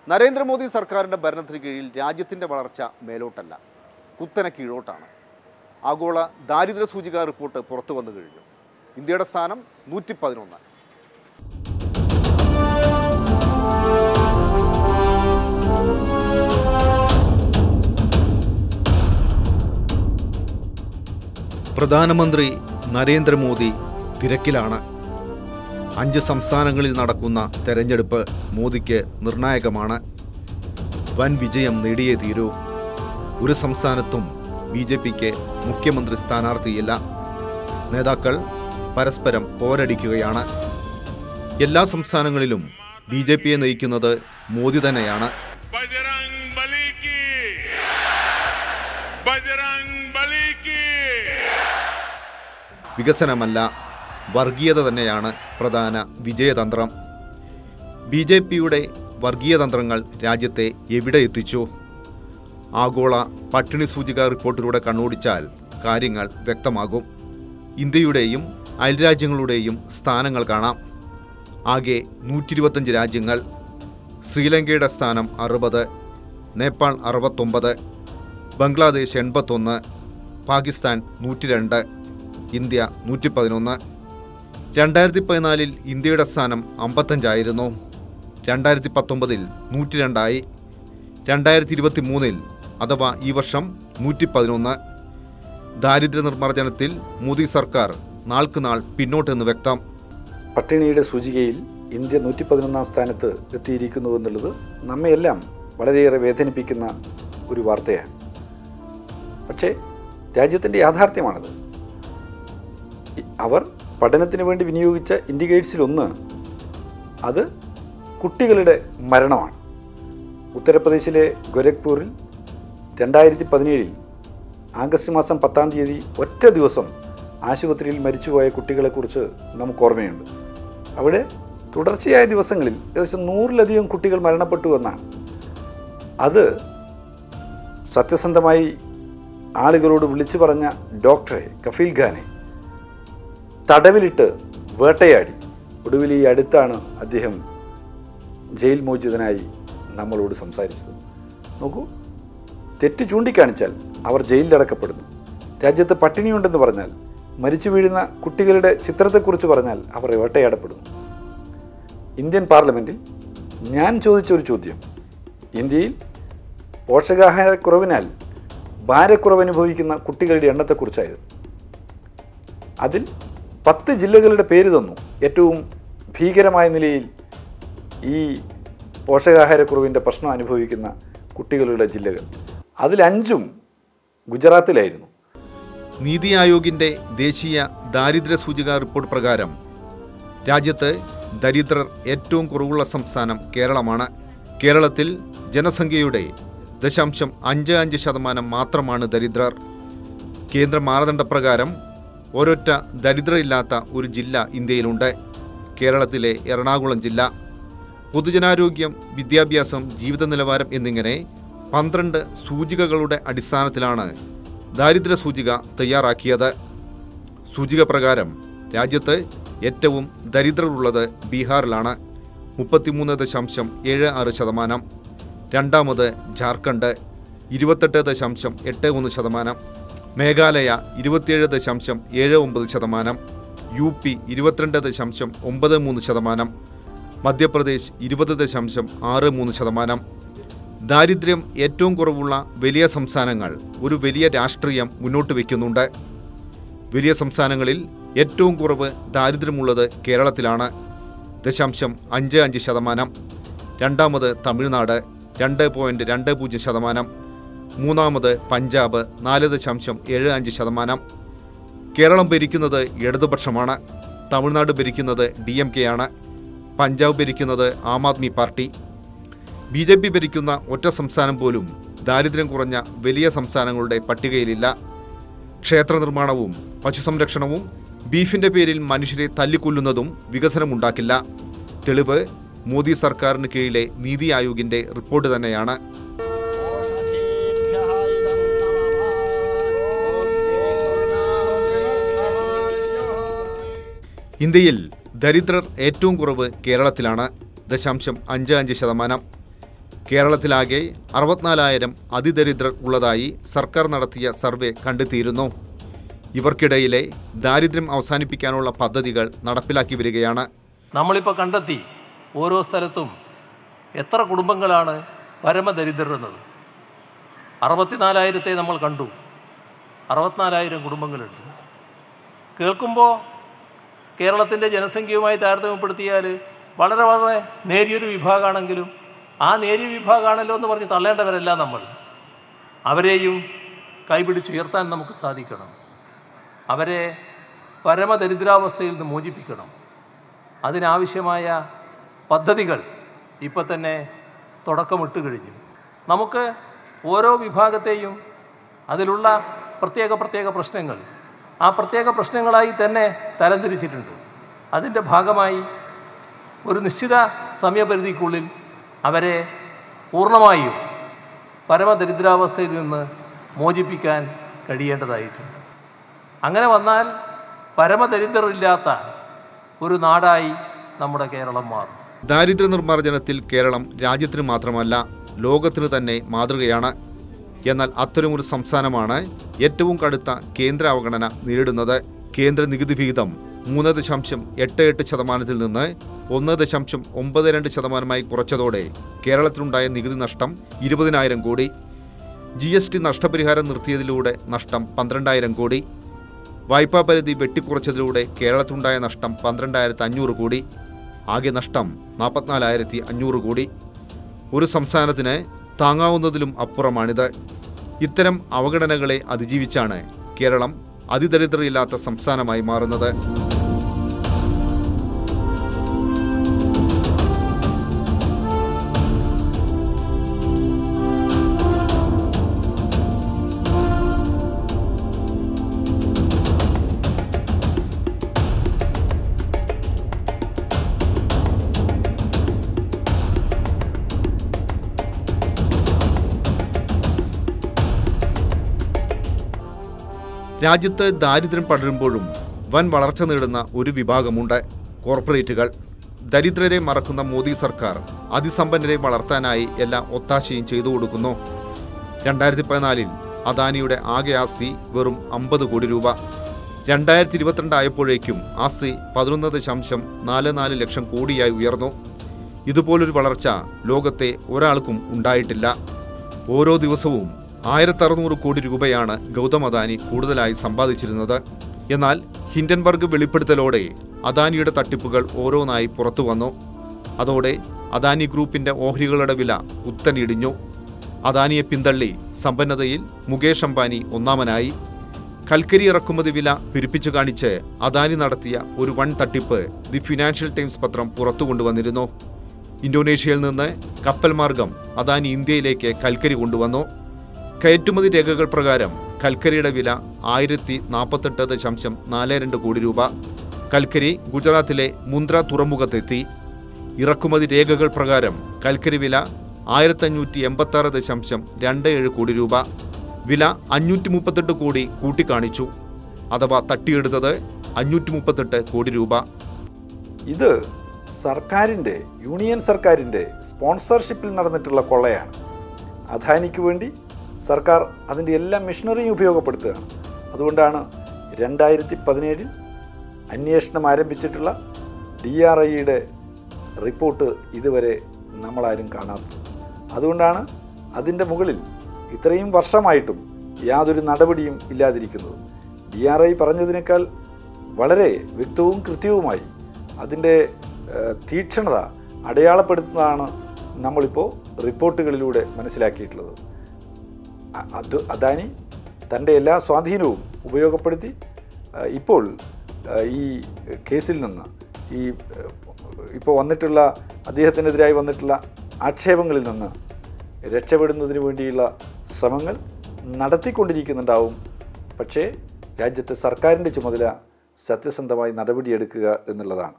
നരേന്ദ്രമോദി സർക്കാരിൻ്റെ ഭരണത്തിന് കീഴിൽ രാജ്യത്തിൻ്റെ വളർച്ച മേലോട്ടല്ല കുത്തനെ കീഴോട്ടാണ് ആഗോള ദാരിദ്ര്യ സൂചിക റിപ്പോർട്ട് പുറത്തു വന്നു കഴിഞ്ഞു ഇന്ത്യയുടെ സ്ഥാനം നൂറ്റി പതിനൊന്ന് പ്രധാനമന്ത്രി നരേന്ദ്രമോദി തിരക്കിലാണ് അഞ്ച് സംസ്ഥാനങ്ങളിൽ നടക്കുന്ന തെരഞ്ഞെടുപ്പ് മോദിക്ക് നിർണായകമാണ് വൻ വിജയം നേടിയേ തീരൂ ഒരു സംസ്ഥാനത്തും ബി ജെ പിക്ക് മുഖ്യമന്ത്രി സ്ഥാനാർത്ഥിയില്ല നേതാക്കൾ പരസ്പരം പോരടിക്കുകയാണ് എല്ലാ സംസ്ഥാനങ്ങളിലും ബി ജെ പിയെ നയിക്കുന്നത് മോദി തന്നെയാണ് बजरंग बली की बजरंग बली की വികസനമല്ല വർഗീയത തന്നെയാണ് പ്രധാന വിജയതന്ത്രം ബി ജെ പിയുടെ വർഗീയതന്ത്രങ്ങൾ രാജ്യത്തെ എവിടെ എത്തിച്ചു ആഗോള പട്ടിണി സൂചിക റിപ്പോർട്ടിലൂടെ കണ്ണോടിച്ചാൽ കാര്യങ്ങൾ വ്യക്തമാകും ഇന്ത്യയുടെയും അയൽരാജ്യങ്ങളുടെയും സ്ഥാനങ്ങൾ കാണാം ആകെ നൂറ്റി ഇരുപത്തഞ്ച് രാജ്യങ്ങൾ ശ്രീലങ്കയുടെ സ്ഥാനം അറുപത് നേപ്പാൾ അറുപത്തൊമ്പത് ബംഗ്ലാദേശ് എൺപത്തൊന്ന് പാകിസ്ഥാൻ നൂറ്റി രണ്ട് ഇന്ത്യ നൂറ്റി പതിനൊന്ന് രണ്ടായിരത്തി പതിനാലിൽ ഇന്ത്യയുടെ സ്ഥാനം അമ്പത്തഞ്ചായിരുന്നു രണ്ടായിരത്തി പത്തൊമ്പതിൽ നൂറ്റി രണ്ടായി രണ്ടായിരത്തി ഇരുപത്തി മൂന്നിൽ അഥവാ ഈ വർഷം നൂറ്റി പതിനൊന്ന് ദാരിദ്ര്യ നിർമ്മാർജ്ജനത്തിൽ മോദി സർക്കാർ നാൾക്കുനാൾ പിന്നോട്ടെന്ന് വ്യക്തം പട്ടിണിയുടെ സൂചികയിൽ ഇന്ത്യ നൂറ്റി പതിനൊന്നാം സ്ഥാനത്ത് എത്തിയിരിക്കുന്നു എന്നുള്ളത് നമ്മയെല്ലാം വളരെയേറെ വേദനിപ്പിക്കുന്ന ഒരു വാർത്തയാണ് പക്ഷേ രാജ്യത്തിൻ്റെ യാഥാർത്ഥ്യമാണത് ഇ- അവർ പഠനത്തിന് വേണ്ടി വിനിയോഗിച്ച ഇൻഡിക്കേറ്റ്സിലൊന്ന് അത് കുട്ടികളുടെ മരണമാണ് ഉത്തർപ്രദേശിലെ ഗോരഖ്പൂരിൽ രണ്ടായിരത്തി പതിനേഴിൽ ആഗസ്റ്റ് മാസം പത്താം തീയതി ഒറ്റ ദിവസം ആശുപത്രിയിൽ മരിച്ചുപോയ കുട്ടികളെക്കുറിച്ച് നമുക്ക് ഓർമ്മയുണ്ട് അവിടെ തുടർച്ചയായ ദിവസങ്ങളിൽ ഏകദേശം നൂറിലധികം കുട്ടികൾ മരണപ്പെട്ടു എന്നാണ് അത് സത്യസന്ധമായി ആളുകളോട് വിളിച്ചു പറഞ്ഞ ഡോക്ടറെ കഫീൽ ഖാനെ തടവിലിട്ട് വേട്ടയാടി ഒടുവിൽ ഈ അടുത്താണ് അദ്ദേഹം ജയിൽ മോചിതനായി നമ്മളോട് സംസാരിച്ചത് നോക്കൂ തെറ്റ് ചൂണ്ടിക്കാണിച്ചാൽ അവർ ജയിലിലടക്കപ്പെടുന്നു രാജ്യത്ത് പട്ടിണിയുണ്ടെന്ന് പറഞ്ഞാൽ മരിച്ചു വീഴുന്ന കുട്ടികളുടെ ചിത്രത്തെക്കുറിച്ച് പറഞ്ഞാൽ അവർ വേട്ടയാടപ്പെടുന്നു ഇന്ത്യൻ പാർലമെൻറ്റിൽ ഞാൻ ചോദിച്ച ഒരു ചോദ്യം ഇന്ത്യയിൽ പോഷകാഹാരക്കുറവിനാൽ ഭാരക്കുറവ് അനുഭവിക്കുന്ന കുട്ടികളുടെ എണ്ണത്തെക്കുറിച്ചായിരുന്നു അതിൽ പത്ത് ജില്ലകളുടെ പേര് തന്നു ഏറ്റവും ഭീകരമായ നിലയിൽ ഈ പോഷകാഹാരക്കുറവിൻ്റെ പ്രശ്നം അനുഭവിക്കുന്ന കുട്ടികളുടെ ജില്ലകൾ അതിലഞ്ചും ഗുജറാത്തിലായിരുന്നു നീതി ആയോഗിന്റെ ദേശീയ ദാരിദ്ര്യ സൂചിക റിപ്പോർട്ട് പ്രകാരം രാജ്യത്ത് ദരിദ്രർ ഏറ്റവും കുറവുള്ള സംസ്ഥാനം കേരളമാണ് കേരളത്തിൽ ജനസംഖ്യയുടെ ദശാംശം അഞ്ച് അഞ്ച് ശതമാനം മാത്രമാണ് ദരിദ്രർ കേന്ദ്ര മാനദണ്ഡപ്രകാരം ഒരൊറ്റ ദരിദ്രരില്ലാത്ത ഒരു ജില്ല ഇന്ത്യയിലുണ്ട് കേരളത്തിലെ എറണാകുളം ജില്ല പൊതുജനാരോഗ്യം വിദ്യാഭ്യാസം ജീവിത നിലവാരം എന്നിങ്ങനെ പന്ത്രണ്ട് സൂചികകളുടെ അടിസ്ഥാനത്തിലാണ് ദാരിദ്ര്യ സൂചിക തയ്യാറാക്കിയത് സൂചിക പ്രകാരം രാജ്യത്ത് ഏറ്റവും ദരിദ്രരുള്ളത് ബീഹാറിലാണ് മുപ്പത്തിമൂന്ന് ദശാംശം ഏഴ് ആറ് ശതമാനം രണ്ടാമത് ജാർഖണ്ഡ് ഇരുപത്തെട്ട് ദശാംശം എട്ട് ഒന്ന് ശതമാനം മേഘാലയ ഇരുപത്തിയേഴ് ദശാംശം ഏഴ് ഒമ്പത് ശതമാനം യു പി ഇരുപത്തിരണ്ട് ദശാംശം ഒമ്പത് മൂന്ന് ശതമാനം മധ്യപ്രദേശ് ഇരുപത് ദശാംശം ആറ് മൂന്ന് ശതമാനം ദാരിദ്ര്യം ഏറ്റവും കുറവുള്ള വലിയ സംസ്ഥാനങ്ങൾ ഒരു വലിയ രാഷ്ട്രീയം മുന്നോട്ട് വയ്ക്കുന്നുണ്ട് വലിയ സംസ്ഥാനങ്ങളിൽ ഏറ്റവും കുറവ് ദാരിദ്ര്യമുള്ളത് കേരളത്തിലാണ് ദശാംശം അഞ്ച് അഞ്ച് ശതമാനം രണ്ടാമത് തമിഴ്നാട് രണ്ട് പോയിൻറ്റ് രണ്ട് പൂജ്യം ശതമാനം മൂന്നാമത് പഞ്ചാബ് നാല് ദശാംശം ഏഴ് അഞ്ച് ശതമാനം കേരളം ഭരിക്കുന്നത് ഇടതുപക്ഷമാണ് തമിഴ്നാട് ഭരിക്കുന്നത് ഡി എം കെ ആണ് പഞ്ചാബ് ഭരിക്കുന്നത് Aam Aadmi party B J P ഭരിക്കുന്ന ഒറ്റ സംസ്ഥാനം പോലും ദാരിദ്ര്യം കുറഞ്ഞ വലിയ സംസ്ഥാനങ്ങളുടെ പട്ടികയിലില്ല ക്ഷേത്ര നിർമ്മാണവും പശുസംരക്ഷണവും ബീഫിന്റെ പേരിൽ മനുഷ്യരെ തല്ലിക്കൊല്ലുന്നതും വികസനമുണ്ടാക്കില്ല തെളിവ് മോദി സർക്കാരിന് കീഴിലെ നീതി ആയോഗിന്റെ റിപ്പോർട്ട് തന്നെയാണ് ഇന്ത്യയിൽ ദരിദ്രർ ഏറ്റവും കുറവ് കേരളത്തിലാണ് ദശാംശം അഞ്ച് അഞ്ച് ശതമാനം കേരളത്തിലാകെ അറുപത്തിനാലായിരം അതിദരിദ്രർ ഉള്ളതായി സർക്കാർ നടത്തിയ സർവേ കണ്ടെത്തിയിരുന്നു ഇവർക്കിടയിലെ ദാരിദ്ര്യം അവസാനിപ്പിക്കാനുള്ള പദ്ധതികൾ നടപ്പിലാക്കി വരികയാണ് നമ്മളിപ്പോൾ കണ്ടെത്തി ഓരോ സ്ഥലത്തും എത്ര കുടുംബങ്ങളാണ് പരമദരിദ്രർ എന്നത് അറുപത്തിനാലായിരത്തെ നമ്മൾ കണ്ടു അറുപത്തിനാലായിരം കുടുംബങ്ങളുണ്ട് കേൾക്കുമ്പോൾ കേരളത്തിൻ്റെ ജനസംഖ്യയുമായി താരതമ്യപ്പെടുത്തിയാൽ വളരെ വളരെ നേരിയൊരു വിഭാഗമാണെങ്കിലും ആ നേരിയ വിഭാഗമാണല്ലോ എന്ന് പറഞ്ഞ് തള്ളേണ്ടവരല്ല നമ്മൾ അവരെയും കൈപിടിച്ചുയർത്താൻ നമുക്ക് സാധിക്കണം അവരെ പരമദരിദ്രാവസ്ഥയിൽ നിന്ന് മോചിപ്പിക്കണം അതിനാവശ്യമായ പദ്ധതികൾ ഇപ്പോൾ തന്നെ തുടക്കമിട്ട് കഴിഞ്ഞു നമുക്ക് ഓരോ വിഭാഗത്തെയും അതിലുള്ള പ്രത്യേക പ്രത്യേക പ്രശ്നങ്ങൾ ആ പ്രത്യേക പ്രശ്നങ്ങളായി തന്നെ തരംതിരിച്ചിട്ടുണ്ട് അതിൻ്റെ ഭാഗമായി ഒരു നിശ്ചിത സമയപരിധിക്കുള്ളിൽ അവരെ പൂർണ്ണമായും പരമദരിദ്രാവസ്ഥയിൽ നിന്ന് മോചിപ്പിക്കാൻ കഴിയേണ്ടതായിട്ടുണ്ട് അങ്ങനെ വന്നാൽ പരമദരിദ്രരില്ലാത്ത ഒരു നാടായി നമ്മുടെ കേരളം മാറും ദാരിദ്ര്യ നിർമ്മാർജ്ജനത്തിൽ കേരളം രാജ്യത്തിന് മാത്രമല്ല ലോകത്തിന് തന്നെ മാതൃകയാണ് എന്നാൽ അത്തരമൊരു സംസ്ഥാനമാണ് ഏറ്റവും കടുത്ത കേന്ദ്ര അവഗണന നേരിടുന്നത് കേന്ദ്ര നികുതി വിഹിതം മൂന്ന് ദശാംശം എട്ട് എട്ട് ശതമാനത്തിൽ നിന്ന് ഒന്ന് ദശാംശം ഒമ്പത് രണ്ട് ശതമാനമായി കുറച്ചതോടെ കേരളത്തിലുണ്ടായ നികുതി നഷ്ടം ഇരുപതിനായിരം കോടി ജി എസ് ടി നഷ്ടപരിഹാരം നിർത്തിയതിലൂടെ നഷ്ടം പന്ത്രണ്ടായിരം കോടി വായ്പാ പരിധി വെട്ടിക്കുറച്ചതിലൂടെ കേരളത്തിലുണ്ടായ നഷ്ടം പന്ത്രണ്ടായിരത്തി അഞ്ഞൂറ് കോടി ആകെ നഷ്ടം നാൽപ്പത്തിനാലായിരത്തി അഞ്ഞൂറ് കോടി ഒരു സംസ്ഥാനത്തിന് താങ്ങാവുന്നതിലും അപ്പുറമാണിത് ഇത്തരം അവഗണനകളെ അതിജീവിച്ചാണ് കേരളം അതിദരിദ്രരില്ലാത്ത സംസ്ഥാനമായി മാറുന്നത് രാജ്യത്ത് ദാരിദ്ര്യം പടരുമ്പോഴും വൻ വളർച്ച നേടുന്ന ഒരു വിഭാഗമുണ്ട് കോർപ്പറേറ്റുകൾ ദരിദ്രരെ മറക്കുന്ന മോദി സർക്കാർ അതിസമ്പന്നരെ വളർത്താനായി എല്ലാ ഒത്താശയും ചെയ്തു കൊടുക്കുന്നു രണ്ടായിരത്തി പതിനാലിൽ അദാനിയുടെ ആകെ ആസ്തി വെറും അമ്പത് കോടി രൂപ രണ്ടായിരത്തി ഇരുപത്തിരണ്ട് ആയപ്പോഴേക്കും ആസ്തി പതിനൊന്ന് ദശാംശം നാല് നാല് ലക്ഷം കോടിയായി ഉയർന്നു ഇതുപോലൊരു വളർച്ച ലോകത്തെ ഒരാൾക്കും ഉണ്ടായിട്ടില്ല ഓരോ ദിവസവും ആയിരത്തി അറുന്നൂറ് കോടി രൂപയാണ് ഗൗതം അദാനി കൂടുതലായി സമ്പാദിച്ചിരുന്നത് എന്നാൽ ഹിൻഡൻബർഗ് വെളിപ്പെടുത്തലോടെ അദാനിയുടെ തട്ടിപ്പുകൾ ഓരോന്നായി പുറത്തു വന്നു അതോടെ അദാനി ഗ്രൂപ്പിന്റെ ഓഹരികളുടെ വില കുത്തനിടിഞ്ഞു അദാനിയെ പിന്തള്ളി സമ്പന്നതയിൽ മുകേഷ് അംബാനി ഒന്നാമനായി കൽക്കരി ഇറക്കുമതി വില പെരുപ്പിച്ചു കാണിച്ച് അദാനി നടത്തിയ ഒരു വൻ തട്ടിപ്പ് ദി ഫിനാൻഷ്യൽ ടൈംസ് പത്രം പുറത്തു കൊണ്ടുവന്നിരുന്നു ഇന്തോനേഷ്യയിൽ നിന്ന് കപ്പൽ മാർഗം അദാനി ഇന്ത്യയിലേക്ക് കൽക്കരി കൊണ്ടുവന്നു കയറ്റുമതി രേഖകൾ പ്രകാരം കൽക്കരിയുടെ വില ആയിരത്തി നാൽപ്പത്തെട്ട് ദശാംശം നാല് രണ്ട് കോടി രൂപ കൽക്കരി ഗുജറാത്തിലെ മുന്ദ്ര തുറമുഖത്തെത്തി ഇറക്കുമതി രേഖകൾ പ്രകാരം കൽക്കരി വില ആയിരത്തഞ്ഞൂറ്റി എൺപത്തി ആറ് ദശാംശം രണ്ട് ഏഴ് കോടി രൂപ വില അഞ്ഞൂറ്റി മുപ്പത്തെട്ട് കോടി കൂട്ടിക്കാണിച്ചു അഥവാ തട്ടിയെടുത്തത് അഞ്ഞൂറ്റി മുപ്പത്തെട്ട് കോടി രൂപ ഇത് സർക്കാരിൻ്റെ യൂണിയൻ സർക്കാരിൻ്റെ സ്പോൺസർഷിപ്പിൽ നടന്നിട്ടുള്ള കൊള്ളയാണ് അദാനിക്ക് വേണ്ടി സർക്കാർ അതിൻ്റെ എല്ലാ മെഷീനറിയും ഉപയോഗപ്പെടുത്തുകയാണ് അതുകൊണ്ടാണ് രണ്ടായിരത്തി പതിനേഴിൽ അന്വേഷണം ആരംഭിച്ചിട്ടുള്ള ഡി ആർ ഐയുടെ റിപ്പോർട്ട് ഇതുവരെ നമ്മളാരും കാണാത്തത് അതുകൊണ്ടാണ് അതിൻ്റെ മുകളിൽ ഇത്രയും വർഷമായിട്ടും യാതൊരു നടപടിയും ഇല്ലാതിരിക്കുന്നത് ഡി ആർ ഐ പറഞ്ഞതിനേക്കാൾ വളരെ വ്യക്തവും കൃത്യവുമായി അതിൻ്റെ ഏഹ്, തീക്ഷ്ണത അടയാളപ്പെടുത്തുന്നതാണ് നമ്മളിപ്പോൾ റിപ്പോർട്ടുകളിലൂടെ മനസ്സിലാക്കിയിട്ടുള്ളത് അ- അത് അദാനി തൻ്റെ എല്ലാ സ്വാധീനവും ഉപയോഗപ്പെടുത്തി ഏഹ്, ഇപ്പോൾ ഏഹ്, ഈ കേസിൽ നിന്ന് ഈ ഏഹ്, ഇപ്പോൾ വന്നിട്ടുള്ള അദ്ദേഹത്തിനെതിരായി വന്നിട്ടുള്ള ആക്ഷേപങ്ങളിൽ നിന്ന് രക്ഷപ്പെടുന്നതിന് വേണ്ടിയുള്ള ശ്രമങ്ങൾ നടത്തിക്കൊണ്ടിരിക്കുന്നുണ്ടാവും പക്ഷേ രാജ്യത്തെ സർക്കാരിൻ്റെ ചുമതല സത്യസന്ധമായി നടപടിയെടുക്കുക എന്നുള്ളതാണ്